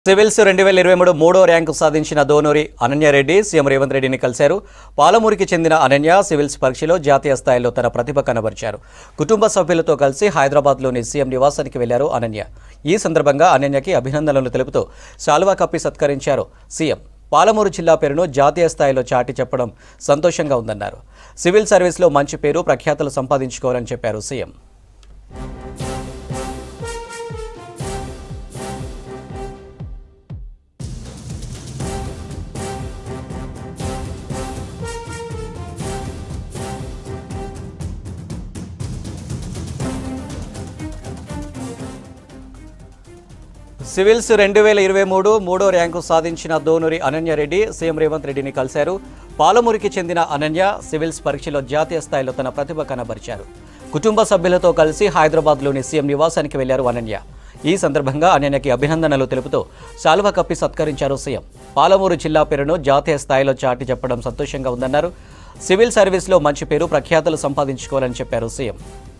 civils రెండు వేల ఇరవై మూడు మూడో ర్యాంకు సాధించిన దోనూరి అనన్యారెడ్డి సీఎం రేవంత్ రెడ్డిని కలిశారు పాలమూరికి చెందిన అనన్య సివిల్స్ పరీక్షలో జాతీయ స్థాయిలో తన ప్రతిభ కనబరిచారు కుటుంబ సభ్యులతో కలిసి హైదరాబాద్లోని సీఎం నివాసానికి వెళ్లారు అనన్య ఈ సందర్భంగా అనన్యకి అభినందనలు తెలుపుతూ శాలువా కప్పి సత్కరించారు సీఎం పాలమూరు జిల్లా పేరును జాతీయ స్థాయిలో చాటి చెప్పడం సంతోషంగా ఉందన్నారు సివిల్ సర్వీస్లో మంచి పేరు ప్రఖ్యాతలు సంపాదించుకోవాలని చెప్పారు సీఎం సివిల్స్ రెండు వేల ఇరవై మూడు మూడో ర్యాంకు సాధించిన దోనూరి అనన్యారెడ్డి సీఎం రేవంత్ రెడ్డిని కలిశారు పాలమూరికి చెందిన అనన్య సివిల్స్ పరీక్షలో జాతీయ స్థాయిలో తన ప్రతిభ కనబరిచారు కుటుంబ సభ్యులతో కలిసి హైదరాబాద్లోని సీఎం నివాసానికి వెళ్లారు అనన్య ఈ సందర్భంగా అనన్యకి అభినందనలు తెలుపుతూ శాలువ కప్పి సత్కరించారు సీఎం పాలమూరు జిల్లా పేరును జాతీయ స్థాయిలో చాటి చెప్పడం సంతోషంగా ఉందన్నారు సివిల్ సర్వీస్లో మంచి పేరు ప్రఖ్యాతలు సంపాదించుకోవాలని చెప్పారు సీఎం